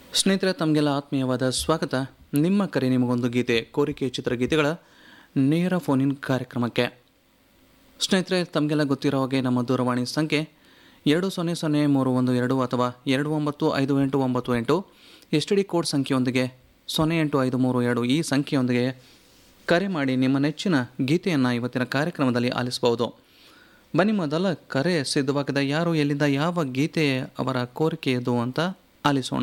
ಸ್ನೇಹಿತರೆ ತಮಗೆಲ್ಲ ಆತ್ಮೀಯವಾದ ಸ್ವಾಗತ ನಿಮ್ಮ ಕರೆ ನಿಮಗೊಂದು ಗೀತೆ ಕೋರಿಕೆ ಚಿತ್ರಗೀತೆಗಳ ನೇರ ಫೋನಿನ್ ಕಾರ್ಯಕ್ರಮಕ್ಕೆ ಸ್ನೇಹಿತರೆ ತಮಗೆಲ್ಲ ಗೊತ್ತಿರೋ ಹಾಗೆ ನಮ್ಮ ದೂರವಾಣಿ ಸಂಖ್ಯೆ ಎರಡು ಸೊನ್ನೆ ಸೊನ್ನೆ ಮೂರು ಒಂದು ಎರಡು ಅಥವಾ ಎರಡು ಒಂಬತ್ತು ಐದು ಎಂಟು ಒಂಬತ್ತು ಎಂಟು ಎಸ್ ಟಿ ಡಿ ಕೋಡ್ ಸಂಖ್ಯೆಯೊಂದಿಗೆ ಸೊನ್ನೆ ಎಂಟು ಐದು ಮೂರು ಎರಡು ಈ ಸಂಖ್ಯೆಯೊಂದಿಗೆ ಕರೆ ಮಾಡಿ ನಿಮ್ಮ ನೆಚ್ಚಿನ ಗೀತೆಯನ್ನು ಇವತ್ತಿನ ಕಾರ್ಯಕ್ರಮದಲ್ಲಿ ಆಲಿಸಬಹುದು ಬನ್ನಿ ಮೊದಲ ಕರೆ ಸಿದ್ಧವಾಗದ ಯಾರು ಎಲ್ಲಿಂದ ಯಾವ ಗೀತೆ ಅವರ ಕೋರಿಕೆಯದು ಅಂತ ಆಲಿಸೋಣ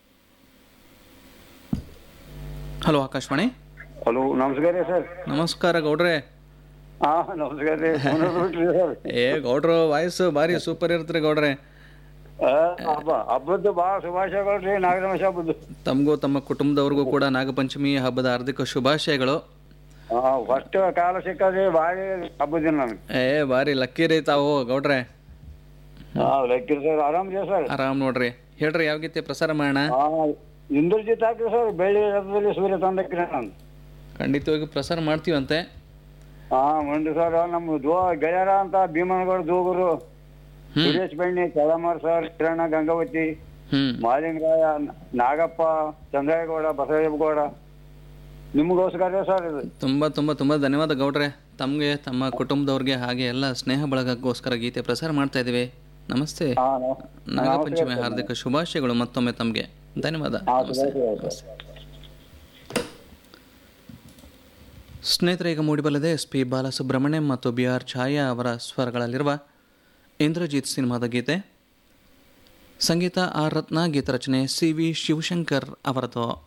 ಹಲೋ ಆಕಾಶವಾಣಿ ಹಲೋ ನಮಸ್ಕಾರ ರೀ ಸರ್ ನಮಸ್ಕಾರ ಗೌಡ್ರೆ ಹಾ ನಮಸ್ಕಾರ ರೀ ಫೋನ್ ಬಿಟ್ರಿ ಸರ್ ಏ ಗೌಡ್ರು ವಾಯ್ಸ್ ಭಾರಿ ಸೂಪರ್ ಇರ್ತ್ರಿ ಗೌಡ್ರೆ ಆ, ಹಬ್ಬ ಹಬ್ಬದ್ದು ಭಾಳ ಶುಭಾಶಯಗಳು ರೀ ನಾಗರಮೇಶ ಹಬ್ಬದ್ದು ತಮಗೂ ತಮ್ಮ ಕುಟುಂಬದವ್ರಿಗೂ ಕೂಡ ನಾಗಪಂಚಮಿ ಹಬ್ಬದ ಹಾರ್ದಿಕ ಶುಭಾಶಯಗಳು ಹಾ ಫಸ್ಟ್ ಕಾಲ ಸಿಕ್ಕದ್ರಿ ಭಾರಿ ಹಬ್ಬದಿನ ನನಗೆ ಏ ಭಾರಿ ಲಕ್ಕಿ ರೀ ತಾವು ಗೌಡ್ರೆ ಹಾ ಲೆಕ್ಕಿರಿ ಸರ್ ಆರಾಮ್ ರೀ ಸರ್ ಆರಾಮ್ ನೋಡ್ರಿ ಹೇಳ್ರಿ ಯಾವ ಗೀತೆ ಪ್ರಸಾರ ಮಾಡೋಣ ಹಾ ಇಂದ್ರಜಿತ್ ಹಾಕ್ರಿ ಸರ್ ಬೆಳ್ಳಿ ರಥದಲ್ಲಿ ಸೂರ್ಯ ತಂದಕ್ರಿ ನಾನು ಖಂಡಿತವಾಗಿ ಪ್ರಸಾರ ಮಾಡ್ತೀವಂತೆ ಹಾ ಮುಂದೆ ಸರ್ ನಮ್ಮ ದೋ ಗೆಳೆಯರ ಅಂತ ಭೀಮನಗೌಡ ದೂಗರು ಹ್ಮ್ ಸುರೇಶ್ ಬೆಣ್ಣಿ ಚಳಮಾರ್ ಸರ್ ಕಿರಣ ಗಂಗಾವತಿ ಹ್ಮ್ ಮಾಲಿಂಗರಾಯ ನಾಗಪ್ಪ ಚಂದ್ರೇಗೌಡ ಬಸವೇಗೌಡ ನಿಮಗೋಸ್ಕರ ಸರ್ ಇದು ತುಂಬ ತುಂಬ ತುಂಬ ಧನ್ಯವಾದ ಗೌಡ್ರೆ ತಮಗೆ ತಮ್ಮ ಕುಟುಂಬದವ್ರಿಗೆ ಹಾಗೆ ಎಲ್ಲ ಸ್ನೇಹ ಬಳಗಕ್ಕೋಸ್ಕರ ಗೀತೆ ಪ್ರಸಾರ ಮಾಡ್ತಾ ಇದ್ದೀವಿ ನಮಸ್ತೆ ಹಾ ನಮ- ನಾಗಪಂಚಮಿ ಹಾರ್ದಿಕ ಶುಭಾಶಯಗಳು ಮತ್ತೊಮ್ಮೆ ತಮಗೆ ಧನ್ಯವಾದ ಹಾ ನಮಸ್ತೆ ಶುಭಾಶಯಗಳು. ಸ್ನೇಹಿತರೆ ಈಗ ಮೂಡಿಬಲ್ಲದೆ ಎಸ್ ಪಿ ಬಾಲಸುಬ್ರಹ್ಮಣ್ಯಂ ಮತ್ತು ಬಿ ಆರ್ ಛಾಯಾ ಅವರ ಸ್ವರಗಳಲ್ಲಿರುವ ಇಂದ್ರಜಿತ್ ಸಿನಿಮಾದ ಗೀತೆ ಸಂಗೀತ ಆರ್ ರತ್ನ ಗೀತರಚನೆ ಸಿ ವಿ ಶಿವಶಂಕರ್ ಅವರದು